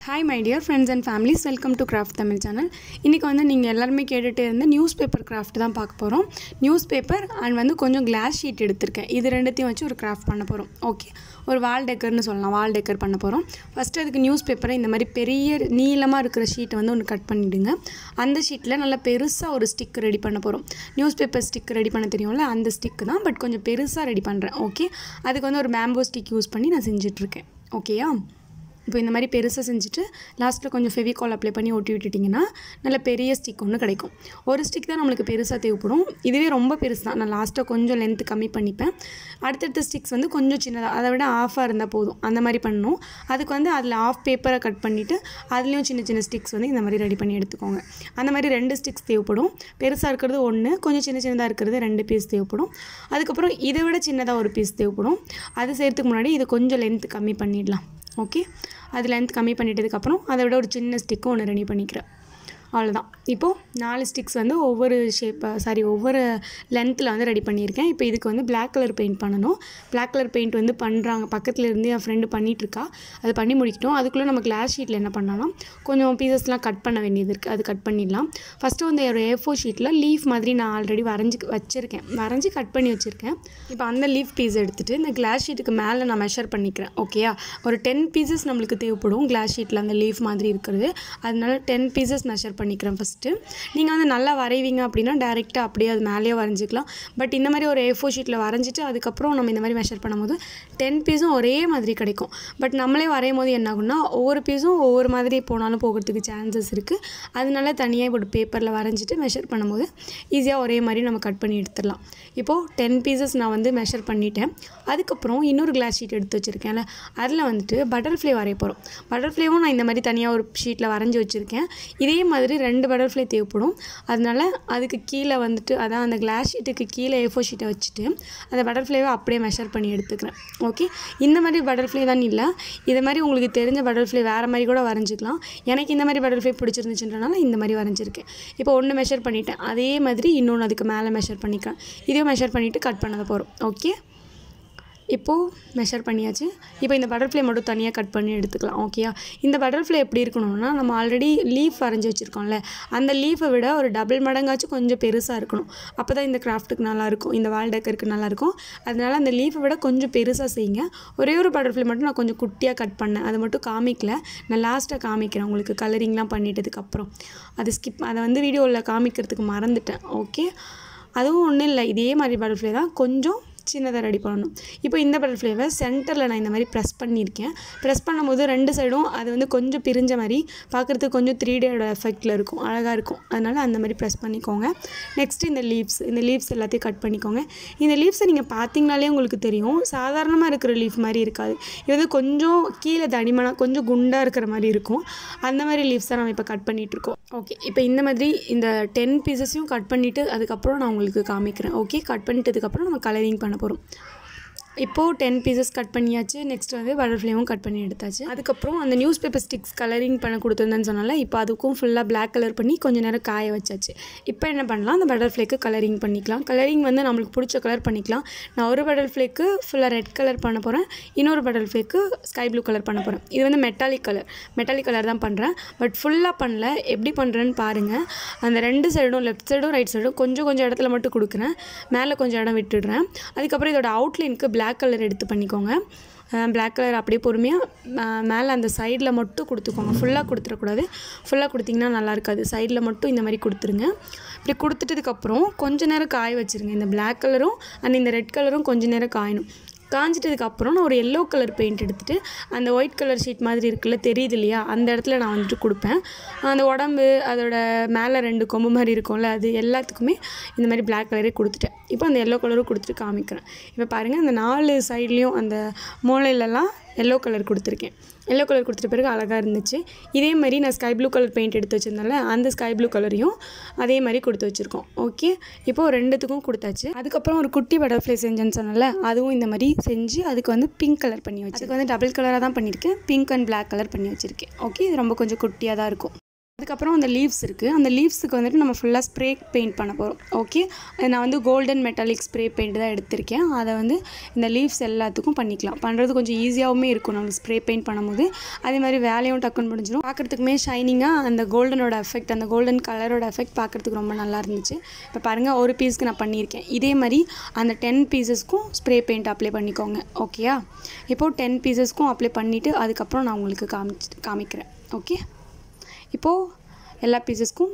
hi my dear friends and families welcome to craft Tamil channel இன்றைக்கி வந்து நீங்கள் எல்லாருமே கேட்டுகிட்டே இருந்த நியூஸ் பேப்பர் கிராஃப்ட் தான் பார்க்க போகிறோம் நியூஸ் பேப்பர் அண்ட் வந்து கொஞ்சம் கிளாஸ் ஷீட் எடுத்திருக்கேன் இது ரெண்டுத்தையும் வச்சு ஒரு கிராஃப்ட் பண்ண போகிறோம் ஓகே ஒரு வால் டெக்கர்னு சொல்லலாம் வால் டெக்கர் பண்ண போகிறோம் ஃபஸ்ட்டு அதுக்கு நியூஸ் பேப்பரை இந்த மாதிரி பெரிய நீளமாக இருக்கிற ஷீட்டை வந்து ஒன்று கட் பண்ணிவிடுங்க அந்த ஷீட்டில் நல்லா பெருசாக ஒரு ஸ்டிக் ரெடி பண்ண போகிறோம் நியூஸ் பேப்பர் ஸ்டிக் ரெடி பண்ண தெரியும்ல அந்த ஸ்டிக்கு தான் பட் கொஞ்சம் பெருசாக ரெடி பண்ணுறேன் ஓகே அதுக்கு வந்து ஒரு பேம்போ ஸ்டிக் யூஸ் பண்ணி நான் செஞ்சிட்ருக்கேன் ஓகேயா இப்போ இந்த மாதிரி பெருசாக செஞ்சுட்டு லாஸ்ட்டில் கொஞ்சம் ஃபெவிகால் அப்ளை பண்ணி ஒட்டி விட்டுட்டிங்கன்னா நல்ல பெரிய ஸ்டிக் ஒன்று கிடைக்கும் ஒரு ஸ்டிக் தான் நம்மளுக்கு பெருசாக தேவைப்படும் இதுவே ரொம்ப பெருசு தான் நான் லாஸ்ட்டாக கொஞ்சம் லென்த் கம்மி பண்ணிப்பேன் அடுத்தடுத்த ஸ்டிக்ஸ் வந்து கொஞ்சம் சின்னதாக அதை விட ஆஃபாக இருந்தால் போதும் அந்த மாதிரி பண்ணணும் அதுக்கு வந்து அதில் ஆஃப் பேப்பரை கட் பண்ணிவிட்டு அதுலேயும் சின்ன சின்ன ஸ்டிக்ஸ் வந்து இந்த மாதிரி ரெடி பண்ணி எடுத்துக்கோங்க அந்த மாதிரி ரெண்டு ஸ்டிக்ஸ் தேவைப்படும் பெருசாக இருக்கிறது ஒன்று கொஞ்சம் சின்ன சின்னதாக இருக்கிறது ரெண்டு பீஸ் தேவைப்படும் அதுக்கப்புறம் இதை விட சின்னதாக ஒரு பீஸ் தேவைப்படும் அது செய்கிறதுக்கு முன்னாடி இது கொஞ்சம் லென்த் கம்மி பண்ணிடலாம் ஓகே அது லென்த் கம்மி பண்ணிட்டதுக்கப்புறம் அதை விட ஒரு சின்ன ஸ்டிக்கும் ஒன்று ரெடி பண்ணிக்கிறேன் அவ்வளோதான் இப்போது நாலு ஸ்டிக்ஸ் வந்து ஒவ்வொரு ஷேப்பை சாரி ஒவ்வொரு லென்த்தில் வந்து ரெடி பண்ணியிருக்கேன் இப்போ இதுக்கு வந்து Black கலர் பெயிண்ட் பண்ணணும் Black கலர் பெயிண்ட் வந்து பண்ணுறாங்க பக்கத்தில் இருந்து என் ஃப்ரெண்டு பண்ணிகிட்ருக்கா அது பண்ணி முடிக்கட்டும் அதுக்குள்ளே நம்ம கிளாஸ் ஷீட்டில் என்ன பண்ணலாம் கொஞ்சம் பீசஸ்லாம் கட் பண்ண வேண்டியது இருக்குது அது கட் பண்ணிடலாம் ஃபஸ்ட்டு வந்து ஒரு ஏ ஃபோர் ஷீட்டில் லீஃப் மாதிரி நான் ஆல்ரெடி வரைஞ்சி வச்சுருக்கேன் வரைஞ்சி கட் பண்ணி வச்சுருக்கேன் இப்போ அந்த லீஃப் பீஸ் எடுத்துகிட்டு இந்த கிளாஸ் ஷீட்டுக்கு மேலே நான் மெஷர் பண்ணிக்கிறேன் ஓகேயா ஒரு டென் பீசஸ் நம்மளுக்கு தேவைப்படும் கிளாஸ் ஷீட்டில் அந்த லீஃப் மாதிரி இருக்கிறது அதனால டென் பீசஸ் மெஷர் பண்ணிக்கிறேன் ஃபஸ்ட்டு நீங்கள் வந்து நல்லா வரைவீங்க அப்படின்னா டேரெக்டாக அப்படியே அது மேலேயே வரைஞ்சிக்கலாம் பட் இந்த மாதிரி ஒரு ஏ ஃபோர் ஷீட்டில் வரைஞ்சிட்டு அதுக்கப்புறம் நம்ம இந்த மாதிரி மெஷர் பண்ணும்போது டென் பீஸும் ஒரே மாதிரி கிடைக்கும் பட் நம்மளே வரையும் போது என்ன ஆகும்னா ஒவ்வொரு பீஸும் ஒவ்வொரு மாதிரி போனாலும் போகிறதுக்கு சான்சஸ் இருக்குது அதனால தனியாக ஒரு பேப்பரில் வரைஞ்சிட்டு மெஷர் பண்ணும்போது ஈஸியாக ஒரே மாதிரி நம்ம கட் பண்ணி எடுத்துடலாம் இப்போது டென் பீசஸ் நான் வந்து மெஷர் பண்ணிட்டேன் அதுக்கப்புறம் இன்னொரு கிளாஸ் ஷீட் எடுத்து வச்சுருக்கேன்ல அதில் வந்துட்டு பட்டர்ஃப்ளை வரைய போகிறோம் பட்டர்ஃப்ளைவும் நான் இந்த மாதிரி தனியாக ஒரு ஷீட்டில் வரைஞ்சி வச்சுருக்கேன் இதே மாதிரி ரெண்டு பட்டர்ஃப்ளை தேவைப்படும் அதனால அதுக்கு கீழே வந்துட்டு அதான் அந்த கிளாஸ் ஷீட்டுக்கு கீழே ஏ ஃபோர் ஷீட்டை வச்சுட்டு அந்த பட்டர்ஃப்ளைவை அப்படியே மெஷர் பண்ணி எடுத்துக்கிறேன் ஓகே இந்த மாதிரி பட்டர்ஃப்ளை தான் இல்லை இது மாதிரி உங்களுக்கு தெரிஞ்ச பட்டர்ஃப்ளை வேறு மாதிரி கூட வரைஞ்சிக்கலாம் எனக்கு இந்த மாதிரி பட்டர்ஃப்ளை பிடிச்சிருந்துச்சுன்றனால இந்த மாதிரி வரைஞ்சிருக்கேன் இப்போ ஒன்று மெஷர் பண்ணிட்டேன் அதே மாதிரி இன்னொன்று அதுக்கு மேலே மெஷர் பண்ணிக்கிறேன் இதையும் மெஷர் பண்ணிவிட்டு கட் பண்ணத போகிறோம் ஓகே இப்போது மெஷர் பண்ணியாச்சு இப்போ இந்த பட்டர்ஃப்ளை மட்டும் தனியாக கட் பண்ணி எடுத்துக்கலாம் ஓகேயா இந்த பட்டர்ஃப்ளை எப்படி இருக்கணும்னா நம்ம ஆல்ரெடி லீஃப் வரைஞ்சி வச்சுருக்கோம்ல அந்த லீஃபை விட ஒரு டபுள் மடங்காச்சும் கொஞ்சம் பெருசாக இருக்கணும் அப்போ தான் இந்த கிராஃப்ட்டுக்கு நல்லாயிருக்கும் இந்த வால் டெக்கருக்கு நல்லாயிருக்கும் அதனால் அந்த லீஃபை விட கொஞ்சம் பெருசாக செய்யுங்க ஒரே ஒரு பட்டர்ஃப்ளை மட்டும் நான் கொஞ்சம் குட்டியாக கட் பண்ணேன் அதை மட்டும் காமிக்கல நான் லாஸ்ட்டாக காமிக்கிறேன் உங்களுக்கு கலரிங்லாம் பண்ணிட்டதுக்கப்புறம் அது ஸ்கிப் அதை வந்து வீடியோவில் காமிக்கிறதுக்கு மறந்துட்டேன் ஓகே அதுவும் ஒன்றும் இல்லை இதே மாதிரி பட்டர்ஃப்ளை தான் கொஞ்சம் சின்னதாக ரெடி பண்ணணும் இப்போ இந்த பட்டர்ஃப்ளைவை சென்டரில் நான் இந்த மாதிரி ப்ரெஸ் பண்ணியிருக்கேன் ப்ரெஸ் பண்ணும்போது ரெண்டு சைடும் அது வந்து கொஞ்சம் பிரிஞ்ச மாதிரி பார்க்குறதுக்கு கொஞ்சம் த்ரீ டேயோட எஃபெக்டில் இருக்கும் அழகாக இருக்கும் அதனால் அந்த மாதிரி ப்ரெஸ் பண்ணிக்கோங்க நெக்ஸ்ட்டு இந்த லீவ்ஸ் இந்த லீவ்ஸ் எல்லாத்தையும் கட் பண்ணிக்கோங்க இந்த லீவ்ஸை நீங்கள் பார்த்தீங்கனாலே உங்களுக்கு தெரியும் சாதாரணமாக இருக்கிற லீஃப் மாதிரி இருக்காது இது வந்து கொஞ்சம் கீழே தடிமனாக கொஞ்சம் குண்டாக இருக்கிற மாதிரி இருக்கும் அந்த மாதிரி லீவ்ஸ் தான் நம்ம இப்போ கட் பண்ணிகிட்ருக்கோம் ஓகே இப்போ இந்த மாதிரி இந்த டென் பீசஸையும் கட் பண்ணிவிட்டு அதுக்கப்புறம் நான் உங்களுக்கு காமிக்கிறேன் ஓகே கட் பண்ணிட்டதுக்கப்புறம் நம்ம கலரிங் பண்ண போகிறோம் இப்போது டென் பீசஸ் கட் பண்ணியாச்சு நெக்ஸ்ட் வந்து பட்டர்ஃப்ளைவும் கட் பண்ணி எடுத்தாச்சு அதுக்கப்புறம் அந்த நியூஸ் பேப்பர் ஸ்டிக்ஸ் கலரிங் பண்ண கொடுத்துருந்தேன்னு சொன்னால இப்போ அதுக்கும் ஃபுல்லாக Black கலர் பண்ணி கொஞ்சம் நேரம் காய வச்சாச்சு இப்போ என்ன பண்ணலாம் அந்த பட்டர்ஃப்ளைக்கு கலரிங் பண்ணிக்கலாம் கலரிங் வந்து நம்மளுக்கு பிடிச்ச கலர் பண்ணிக்கலாம் நான் ஒரு பட்டர்ஃப்ளைக்கு ஃபுல்லாக ரெட் கலர் பண்ண போகிறேன் இன்னொரு பட்டர்ஃப்ளைக்கு ஸ்கை ப்ளூ கலர் பண்ண போகிறேன் இது வந்து மெட்டாலிக் கலர் மெட்டாலிக் கலர் தான் பண்ணுறேன் பட் ஃபுல்லாக பண்ணல எப்படி பண்ணுறேன்னு பாருங்கள் அந்த ரெண்டு சைடும் லெஃப்ட் சைடும் ரைட் சைடும் கொஞ்சம் கொஞ்சம் இடத்துல மட்டும் கொடுக்குறேன் மேலே கொஞ்சம் இடம் விட்டுடுறேன் அதுக்கப்புறம் இதோட அவுட்லைனுக்கு Black கலர் எடுத்து பண்ணிக்கோங்க Black கலர் அப்படியே பொறுமையாக மேலே அந்த சைடில் மட்டும் கொடுத்துக்கோங்க ஃபுல்லாக கொடுத்துடக்கூடாது ஃபுல்லாக கொடுத்திங்கன்னா நல்லா இருக்காது சைடில் மட்டும் இந்த மாதிரி கொடுத்துருங்க இப்படி கொடுத்துட்டதுக்கப்புறம் கொஞ்ச நேரம் காய வச்சுருங்க இந்த Black கலரும் அண்ட் இந்த ரெட் கலரும் கொஞ்ச நேரம் காயணும் காஞ்சிட்டதுக்கப்புறம் நான் ஒரு எல்லோ கலர் பெயிண்ட் எடுத்துகிட்டு அந்த ஒயிட் கலர் ஷீட் மாதிரி இருக்குல்ல தெரியுது இல்லையா அந்த இடத்துல நான் வந்துட்டு கொடுப்பேன் அந்த உடம்பு அதோட மேலே ரெண்டு கொம்பு மாதிரி இருக்கும்ல அது எல்லாத்துக்குமே இந்த மாதிரி Black கலரே கொடுத்துட்டேன் இப்போ அந்த எல்லோ கலரும் கொடுத்துட்டு காமிக்கிறேன் இப்போ பாருங்கள் அந்த நாலு சைட்லேயும் அந்த மூலையிலலாம் எல்லோ கலர் கொடுத்துருக்கேன் எல்லோ கலர் கொடுத்துட்ட பிறகு அழகாக இருந்துச்சு இதே மாதிரி நான் ஸ்கை ப்ளூ கலர் பெயிண்ட் எடுத்து வச்சிருந்தேன்ல அந்த ஸ்கை ப்ளூ கலரையும் அதே மாதிரி கொடுத்து வச்சுருக்கோம் ஓகே இப்போது ரெண்டுத்துக்கும் கொடுத்தாச்சு அதுக்கப்புறம் ஒரு குட்டி பட்டர்ஃப்ளை செஞ்சேன்னு சொன்னல அதுவும் இந்த மாதிரி செஞ்சு அதுக்கு வந்து பிங்க் கலர் பண்ணி வச்சு அதுக்கு வந்து டபுள் கலராக தான் பண்ணியிருக்கேன் பிங்க் அண்ட் Black கலர் பண்ணி வச்சுருக்கேன் ஓகே இது ரொம்ப கொஞ்சம் குட்டியாக தான் இருக்கும் அதுக்கப்புறம் அந்த லீவ்ஸ் இருக்குது அந்த லீவ்ஸுக்கு வந்துட்டு நம்ம ஃபுல்லாக ஸ்ப்ரே பெயிண்ட் பண்ண போகிறோம் ஓகே நான் வந்து கோல்டன் மெட்டாலிக் ஸ்ப்ரே பெயிண்ட் தான் எடுத்திருக்கேன் அதை வந்து இந்த லீவ்ஸ் எல்லாத்துக்கும் பண்ணிக்கலாம் பண்ணுறது கொஞ்சம் ஈஸியாகவுமே இருக்கும் நம்ம ஸ்ப்ரே பெயிண்ட் பண்ணும்போது அதே மாதிரி வேலையும் டக்குன்னு முடிஞ்சிடும் பார்க்குறதுக்குமே ஷைனிங்காக அந்த கோல்டனோட எஃபெக்ட் அந்த கோல்டன் கலரோட எஃபெக்ட் பார்க்குறதுக்கு ரொம்ப நல்லா இருந்துச்சு இப்போ பாருங்கள் ஒரு பீஸ்க்கு நான் பண்ணியிருக்கேன் இதே மாதிரி அந்த டென் பீசஸ்க்கும் ஸ்ப்ரே பெயிண்ட் அப்ளை பண்ணிக்கோங்க ஓகேயா இப்போது டென் பீசஸ்க்கும் அப்ளை பண்ணிவிட்டு அதுக்கப்புறம் நான் உங்களுக்கு காமிச்சு காமிக்கிறேன் ஓகே இப்போது எல்லா பீசஸ்க்கும்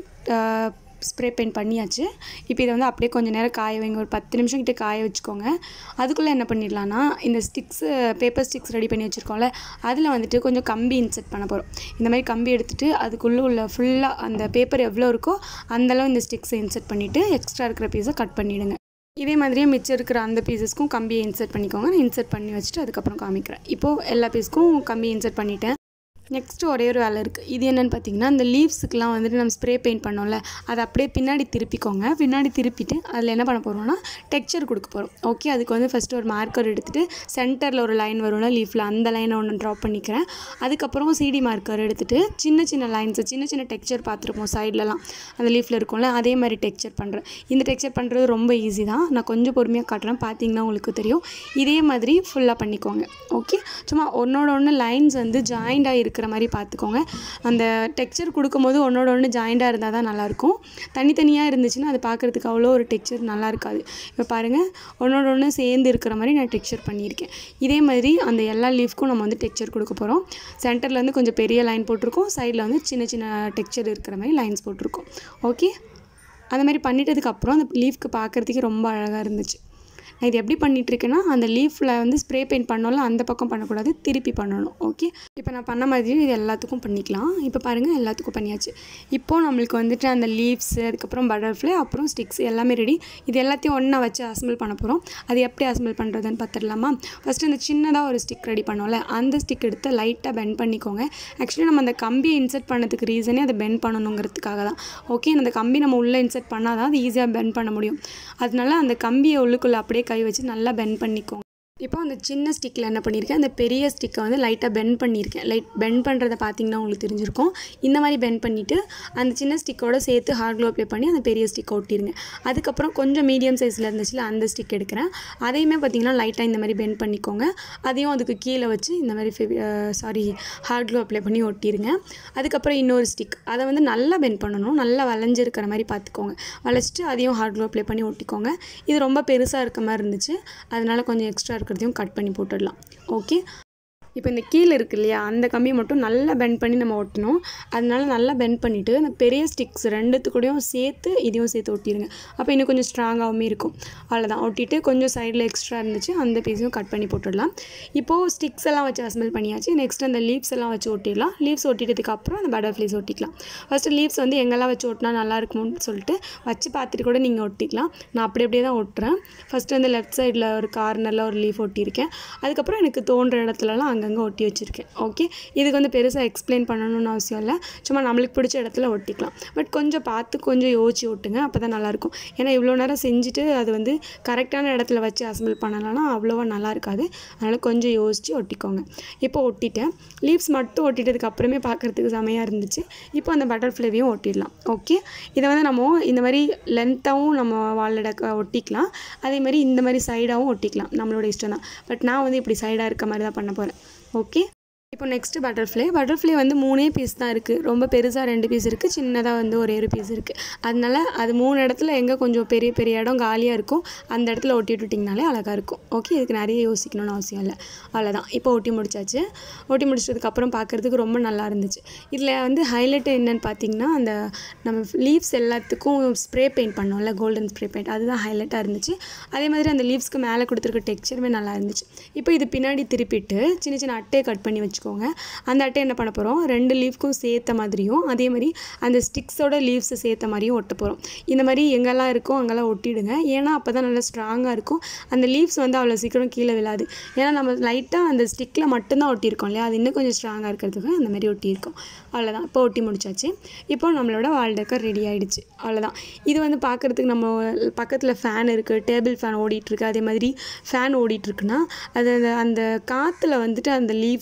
ஸ்ப்ரே பெயிண்ட் பண்ணியாச்சு இப்போ இதை வந்து அப்படியே கொஞ்சம் நேரம் காய வைங்க ஒரு பத்து நிமிஷம் கிட்ட காய வச்சுக்கோங்க அதுக்குள்ளே என்ன பண்ணிடலான்னா இந்த ஸ்டிக்ஸு பேப்பர் ஸ்டிக்ஸ் ரெடி பண்ணி வச்சுருக்கோம்ல அதில் வந்துட்டு கொஞ்சம் கம்பி இன்செர்ட் பண்ண போகிறோம் இந்த மாதிரி கம்பி எடுத்துகிட்டு அதுக்குள்ளே உள்ள ஃபுல்லாக அந்த பேப்பர் எவ்வளோ இருக்கோ அந்தளவு இந்த ஸ்டிக்ஸை இன்செர்ட் பண்ணிவிட்டு எக்ஸ்ட்ரா இருக்கிற பீஸை கட் பண்ணிவிடுங்க இதே மாதிரியே மிச்சம் இருக்கிற அந்த பீசஸ்க்கும் கம்பியை இன்செர்ட் பண்ணிக்கோங்க நான் இன்செர்ட் பண்ணி வச்சுட்டு அதுக்கப்புறம் காமிக்கிறேன் இப்போது எல்லா பீஸ்க்கும் கம்பி இன்செர்ட் பண்ணிட்டேன் நெக்ஸ்ட்டு ஒரே ஒரு வேலை இருக்குது இது என்னென்னு பார்த்தீங்கன்னா இந்த லீவ்ஸுக்கெலாம் வந்துட்டு நம்ம ஸ்ப்ரே பெயிண்ட் பண்ணோம்ல அதை அப்படியே பின்னாடி திருப்பிக்கோங்க பின்னாடி திருப்பிட்டு அதில் என்ன பண்ண போகிறோம்னா டெக்ஸ்சர் கொடுக்க போகிறோம் ஓகே அதுக்கு வந்து ஃபஸ்ட்டு ஒரு மார்க்கர் எடுத்துகிட்டு சென்டரில் ஒரு லைன் வரும்ல லீஃபில் அந்த லைனை ஒன்று ட்ரா பண்ணிக்கிறேன் அதுக்கப்புறம் சிடி மார்க்கர் எடுத்துகிட்டு சின்ன சின்ன லைன்ஸு சின்ன சின்ன டெக்ஸ்சர் பார்த்துருப்போம் சைட்லலாம் அந்த லீஃபில் இருக்கும்ல அதே மாதிரி டெக்ஸ்சர் பண்ணுறேன் இந்த டெக்ஸ்சர் பண்ணுறது ரொம்ப ஈஸி தான் நான் கொஞ்சம் பொறுமையாக காட்டுறேன் பார்த்தீங்கன்னா உங்களுக்கு தெரியும் இதே மாதிரி ஃபுல்லாக பண்ணிக்கோங்க ஓகே சும்மா ஒன்றோட ஒன்று லைன்ஸ் வந்து ஜாயிண்டாக இருக்கிற மாதிரி பார்த்துக்கோங்க அந்த டெக்ஸ்சர் கொடுக்கும்போது ஒன்றோட ஒன்று ஜாயிண்டாக இருந்தால் தான் நல்லாயிருக்கும் தனித்தனியாக இருந்துச்சுன்னா அது பார்க்குறதுக்கு அவ்வளோ ஒரு டெக்ஸ்சர் நல்லா இருக்காது இப்போ பாருங்கள் ஒன்றோட ஒன்று சேர்ந்து இருக்கிற மாதிரி நான் டெக்ஸ்சர் பண்ணியிருக்கேன் இதே மாதிரி அந்த எல்லா லீஃப்க்கும் நம்ம வந்து டெக்ஸ்சர் கொடுக்க போகிறோம் சென்டரில் வந்து கொஞ்சம் பெரிய லைன் போட்டிருக்கோம் சைடில் வந்து சின்ன சின்ன டெக்ஸ்சர் இருக்கிற மாதிரி லைன்ஸ் போட்டிருக்கோம் ஓகே அந்த மாதிரி பண்ணிட்டதுக்கப்புறம் அந்த லீஃப்க்கு பார்க்குறதுக்கு ரொம்ப அழகாக இருந்துச்சு நான் இது எப்படி பண்ணிகிட்ருக்கேன்னா அந்த லீஃபில் வந்து ஸ்ப்ரே பெயிண்ட் பண்ணோம்ல அந்த பக்கம் பண்ணக்கூடாது திருப்பி பண்ணணும் ஓகே இப்போ நான் பண்ண மாதிரி இது எல்லாத்துக்கும் பண்ணிக்கலாம் இப்போ பாருங்கள் எல்லாத்துக்கும் பண்ணியாச்சு இப்போது நம்மளுக்கு வந்துட்டு அந்த லீவ்ஸ் அதுக்கப்புறம் பட்டர்ஃப்ளை அப்புறம் ஸ்டிக்ஸ் எல்லாமே ரெடி இது எல்லாத்தையும் ஒன்றா வச்சு அசம்பிள் பண்ண போகிறோம் அது எப்படி அசம்பிள் பண்ணுறதுன்னு பார்த்துடலாமா ஃபஸ்ட்டு இந்த சின்னதாக ஒரு ஸ்டிக் ரெடி பண்ணோம்ல அந்த ஸ்டிக் எடுத்து லைட்டாக பெண்ட் பண்ணிக்கோங்க ஆக்சுவலி நம்ம அந்த கம்பியை இன்சர்ட் பண்ணதுக்கு ரீசனே அதை பெண்ட் பண்ணணுங்கிறதுக்காக தான் ஓகே அந்த கம்பி நம்ம உள்ளே இன்சர்ட் பண்ணால் தான் அது ஈஸியாக பெண்ட் பண்ண முடியும் அதனால அந்த கம்பியை உள்ளுக்குள்ளே அப்படியே கை வச்சு நல்லா பெண்ட் பண்ணிக்கோங்க இப்போ அந்த சின்ன ஸ்டிக்கில் என்ன பண்ணியிருக்கேன் அந்த பெரிய ஸ்டிக்கை வந்து லைட்டாக பெண்ட் பண்ணியிருக்கேன் லைட் பெண்ட் பண்ணுறதை பார்த்தீங்கன்னா உங்களுக்கு தெரிஞ்சிருக்கும் இந்த மாதிரி பெண்ட் பண்ணிவிட்டு அந்த சின்ன ஸ்டிக்கோட சேர்த்து ஹார்ட் க்ளோ அப்ளை பண்ணி அந்த பெரிய ஸ்டிக் ஒட்டிடுங்க அதுக்கப்புறம் கொஞ்சம் மீடியம் சைஸில் இருந்துச்சுல அந்த ஸ்டிக் எடுக்கிறேன் அதையுமே பார்த்தீங்கன்னா லைட்டாக இந்த மாதிரி பெண்ட் பண்ணிக்கோங்க அதையும் அதுக்கு கீழே வச்சு இந்த மாதிரி சாரி ஹார்ட் க்ளோ அப்ளை பண்ணி ஒட்டிடுங்க அதுக்கப்புறம் இன்னொரு ஸ்டிக் அதை வந்து நல்லா பெண்ட் பண்ணணும் நல்லா வளைஞ்சிருக்கிற மாதிரி பார்த்துக்கோங்க வளைச்சிட்டு அதையும் ஹார்ட் க்ளோ அப்ளை பண்ணி ஒட்டிக்கோங்க இது ரொம்ப பெருசாக இருக்க மாதிரி இருந்துச்சு அதனால கொஞ்சம் எக்ஸ்ட்ரா இருக்கிறதையும் கட் பண்ணி போட்டுடலாம் ஓகே இப்போ இந்த கீழே இருக்கு இல்லையா அந்த கம்பி மட்டும் நல்லா பெண்ட் பண்ணி நம்ம ஒட்டணும் அதனால நல்லா பெண்ட் பண்ணிவிட்டு அந்த பெரிய ஸ்டிக்ஸ் ரெண்டுத்துக்கூடையும் சேர்த்து இதையும் சேர்த்து ஒட்டிடுங்க அப்போ இன்னும் கொஞ்சம் ஸ்ட்ராங்காகவும் இருக்கும் அவ்வளோதான் ஒட்டிட்டு கொஞ்சம் சைடில் எக்ஸ்ட்ரா இருந்துச்சு அந்த பீஸையும் கட் பண்ணி போட்டுடலாம் இப்போது ஸ்டிக்ஸ் எல்லாம் வச்சு அசம்பிள் பண்ணியாச்சு நெக்ஸ்ட் அந்த லீவ்ஸ் எல்லாம் வச்சு ஒட்டிடலாம் லீவ்ஸ் ஒட்டிட்டதுக்கு அப்புறம் அந்த பட்டர்ஃப்ளைஸ் ஒட்டிக்கலாம் ஃபஸ்ட்டு லீவ்ஸ் வந்து எங்கெல்லாம் வச்சு ஒட்டினா நல்லா இருக்கும்னு சொல்லிட்டு வச்சு பார்த்துட்டு கூட நீங்கள் ஒட்டிக்கலாம் நான் அப்படி அப்படியே தான் ஒட்டுறேன் ஃபஸ்ட்டு வந்து லெஃப்ட் சைடில் ஒரு கார்னரில் ஒரு லீஃப் ஒட்டியிருக்கேன் அதுக்கப்புறம் எனக்கு தோன்ற இடத்துலலாம் அங்கங்கே ஒட்டி வச்சுருக்கேன் ஓகே இதுக்கு வந்து பெருசாக எக்ஸ்பிளைன் பண்ணணும்னு அவசியம் இல்லை சும்மா நம்மளுக்கு பிடிச்ச இடத்துல ஒட்டிக்கலாம் பட் கொஞ்சம் பார்த்து கொஞ்சம் யோசிச்சு ஒட்டுங்க அப்போ தான் நல்லாயிருக்கும் ஏன்னா இவ்வளோ நேரம் செஞ்சுட்டு அது வந்து கரெக்டான இடத்துல வச்சு அசம்பிள் பண்ணலைன்னா அவ்வளோவா நல்லா இருக்காது அதனால் கொஞ்சம் யோசித்து ஒட்டிக்கோங்க இப்போ ஒட்டிட்டேன் லீவ்ஸ் மட்டும் ஒட்டிட்டதுக்கு அப்புறமே பார்க்குறதுக்கு செமையாக இருந்துச்சு இப்போ அந்த பட்டர்ஃப்ளைவையும் ஒட்டிடலாம் ஓகே இதை வந்து நம்ம இந்த மாதிரி லென்த்தாகவும் நம்ம வாழட ஒட்டிக்கலாம் அதே மாதிரி இந்த மாதிரி சைடாகவும் ஒட்டிக்கலாம் நம்மளோட இஷ்டம் தான் பட் நான் வந்து இப்படி சைடாக இருக்க மாதிரி தான் பண்ண போகிறேன் ஓகே இப்போ நெக்ஸ்ட்டு பட்டர்ஃப்ளை பட்டர்ஃப்ளை வந்து மூணே பீஸ் தான் இருக்குது ரொம்ப பெருசாக ரெண்டு பீஸ் இருக்குது சின்னதாக வந்து ஒரே ஒரு பீஸ் இருக்குது அதனால அது மூணு இடத்துல எங்கே கொஞ்சம் பெரிய பெரிய இடம் காலியாக இருக்கும் அந்த இடத்துல ஒட்டி விட்டுட்டிங்கனாலே அழகாக இருக்கும் ஓகே இதுக்கு நிறைய யோசிக்கணும்னு அவசியம் இல்லை அவ்வளோதான் இப்போ ஒட்டி முடிச்சாச்சு ஒட்டி முடிச்சதுக்கப்புறம் பார்க்குறதுக்கு ரொம்ப நல்லா இருந்துச்சு இதில் வந்து ஹைலைட் என்னென்னு பார்த்தீங்கன்னா அந்த நம்ம லீவ்ஸ் எல்லாத்துக்கும் ஸ்ப்ரே பெயிண்ட் பண்ணோம்ல கோல்டன் ஸ்ப்ரே பெயிண்ட் அதுதான் ஹைலைட்டாக இருந்துச்சு அதே மாதிரி அந்த லீவ்ஸ்க்கு மேலே கொடுத்துருக்க டெக்ஸ்சருமே நல்லா இருந்துச்சு இப்போ இது பின்னாடி திருப்பிட்டு சின்ன சின்ன அட்டையை கட் பண்ணி வச்சுக்கோங்க அந்த அட்டை என்ன பண்ண போகிறோம் ரெண்டு லீஃப்க்கும் சேர்த்த மாதிரியும் அதே மாதிரி அந்த ஸ்டிக்ஸோட லீவ்ஸை சேர்த்த மாதிரியும் ஒட்ட போகிறோம் இந்த மாதிரி எங்கெல்லாம் இருக்கோ அங்கெல்லாம் ஒட்டிடுங்க ஏன்னா அப்போ தான் நல்லா ஸ்ட்ராங்காக இருக்கும் அந்த லீவ்ஸ் வந்து அவ்வளோ சீக்கிரம் கீழே விழாது ஏன்னா நம்ம லைட்டாக அந்த ஸ்டிக்கில் மட்டும்தான் ஒட்டியிருக்கோம் இல்லையா அது இன்னும் கொஞ்சம் ஸ்ட்ராங்காக இருக்கிறதுக்கு அந்த மாதிரி ஒட்டியிருக்கோம் அவ்வளோதான் இப்போ ஒட்டி முடிச்சாச்சு இப்போ நம்மளோட வால் டெக்கர் ரெடி ஆகிடுச்சு அவ்வளோதான் இது வந்து பார்க்குறதுக்கு நம்ம பக்கத்தில் ஃபேன் இருக்குது டேபிள் ஃபேன் ஓடிட்டுருக்கு அதே மாதிரி ஃபேன் ஓடிட்டுருக்குன்னா அது அந்த அந்த காற்றுல வந்துட்டு அந்த லீவ்ஸாக இருக்கட்டும்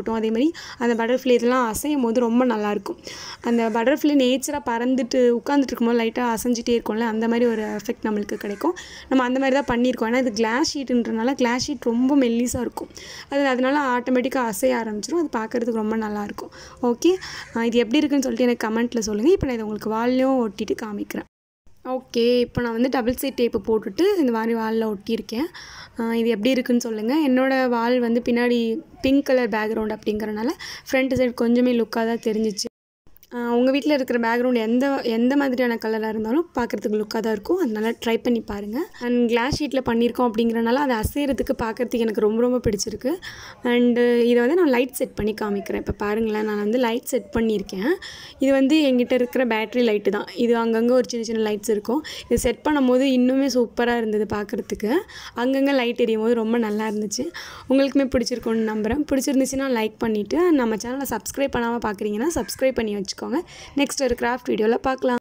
இருக்கட்டும் அதே மாதிரி அந்த பட்டர்ஃப்ளை இதெல்லாம் அசையும் போது ரொம்ப நல்லாயிருக்கும் அந்த பட்டர்ஃப்ளை நேச்சராக பறந்துட்டு உட்காந்துட்டு இருக்கும்போது லைட்டாக அசைஞ்சிட்டே இருக்கும்ல அந்த மாதிரி ஒரு எஃபெக்ட் நம்மளுக்கு கிடைக்கும் நம்ம அந்த மாதிரி தான் பண்ணியிருக்கோம் ஏன்னா இது கிளாஸ் ஷீட்டுன்றனால கிளாஸ் ஷீட் ரொம்ப மெல்லிஸாக இருக்கும் அது அதனால ஆட்டோமேட்டிக்காக அசைய ஆரம்பிச்சிடும் அது பார்க்குறதுக்கு ரொம்ப நல்லாயிருக்கும் ஓகே இது எப்படி இருக்குன்னு சொல்லிட்டு எனக்கு கமெண்ட்டில் சொல்லுங்கள் இப்போ நான் இதை உங்களுக்கு வால்லையும் ஒட்டிட்டு காமிக்கிறேன் ஓகே இப்போ நான் வந்து டபுள் சைட் டேப்பு போட்டுட்டு இந்த மாதிரி வாலில் ஒட்டியிருக்கேன் ஆஹ் இது எப்படி இருக்குன்னு சொல்லுங்கள் என்னோடய வால் வந்து பின்னாடி பிங்க் கலர் பேக்ரவுண்ட் அப்படிங்கிறனால ஃப்ரண்ட் சைடு கொஞ்சமே லுக்காக தான் தெரிஞ்சிச்சு உங்கள் வீட்டில் இருக்கிற பேக்ரவுண்ட் எந்த எந்த மாதிரியான கலராக இருந்தாலும் பார்க்குறதுக்கு லுக்காக தான் இருக்கும் அதனால ட்ரை பண்ணி பாருங்கள் அண்ட் கிளாஸ் ஷீட்டில் பண்ணியிருக்கோம் அப்படிங்கிறனால அதை அசைகிறதுக்கு பார்க்குறதுக்கு எனக்கு ரொம்ப ரொம்ப பிடிச்சிருக்கு அண்டு இதை வந்து நான் லைட் செட் பண்ணி காமிக்கிறேன் இப்போ பாருங்களேன் நான் வந்து லைட் செட் பண்ணியிருக்கேன் இது வந்து எங்கிட்ட இருக்கிற பேட்ரி லைட்டு தான் இது அங்கங்கே ஒரு சின்ன சின்ன லைட்ஸ் இருக்கும் இது செட் பண்ணும்போது இன்னுமே சூப்பராக இருந்தது பார்க்குறதுக்கு அங்கங்கே லைட் எரியும் போது ரொம்ப நல்லா இருந்துச்சு உங்களுக்குமே பிடிச்சிருக்கும்னு நம்புகிறேன் பிடிச்சிருந்துச்சுன்னா லைக் பண்ணிவிட்டு நம்ம சேனலை சப்ஸ்கிரைப் பண்ணாமல் பார்க்குறீங்கன்னா சப்ஸ்கிரைப் பண்ணி வச்சுக்கோங்க நெக்ஸ்ட் ஒரு கிராஃப்ட் வீடியோவில் பார்க்கலாம்